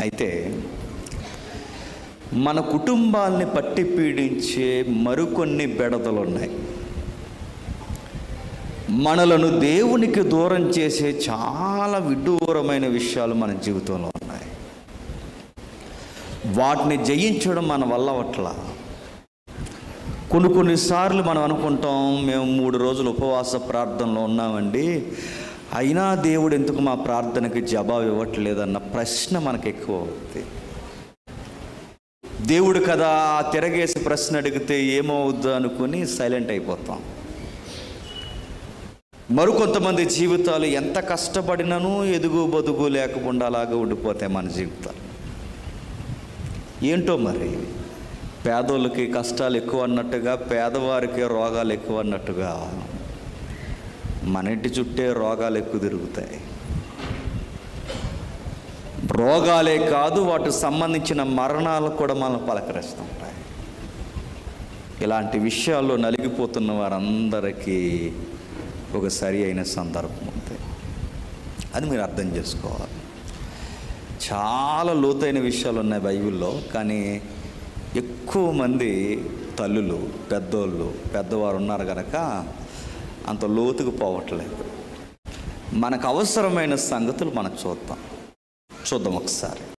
అయితే మన కుటుంబాల్ని పట్టి పీడించే మరికొన్ని బెడదలు ఉన్నాయి మనలను దేవునికి దూరం చేసే చాలా విడ్డూరమైన విషయాలు మన జీవితంలో ఉన్నాయి వాటిని జయించడం మన వల్ల అట్లా కొన్ని కొన్నిసార్లు మనం అనుకుంటాం మేము మూడు రోజులు ఉపవాస ప్రార్థనలో ఉన్నామండి అయినా దేవుడు ఎందుకు మా ప్రార్థనకి జవాబు ఇవ్వట్లేదన్న ప్రశ్న మనకు ఎక్కువ అవుతుంది దేవుడు కదా తిరగేసి ప్రశ్న అడిగితే ఏమవుద్దు అనుకుని సైలెంట్ అయిపోతాం మరికొంతమంది జీవితాలు ఎంత కష్టపడినను ఎదుగు బదుగు లేకుండా అలాగే ఉండిపోతాయి మన జీవితాలు ఏంటో మరి పేదోళ్ళకి కష్టాలు ఎక్కువ అన్నట్టుగా పేదవారికి రోగాలు ఎక్కువ అన్నట్టుగా మన ఇంటి చుట్టే రోగాలు ఎక్కువ తిరుగుతాయి రోగాలే కాదు వాటికి సంబంధించిన మరణాలు కూడా మనం పలకరిస్తుంటాయి ఇలాంటి విషయాల్లో నలిగిపోతున్న వారందరికీ ఒక సరి అయిన సందర్భం ఉంది అది మీరు అర్థం చేసుకోవాలి చాలా లోతైన విషయాలు ఉన్నాయి బైబిల్లో కానీ ఎక్కువ మంది తల్లులు పెద్దోళ్ళు పెద్దవారు ఉన్నారు కనుక అంత లోతుకు పోవట్లేదు మనకు అవసరమైన సంగతులు మనం చూద్దాం చూద్దాం ఒకసారి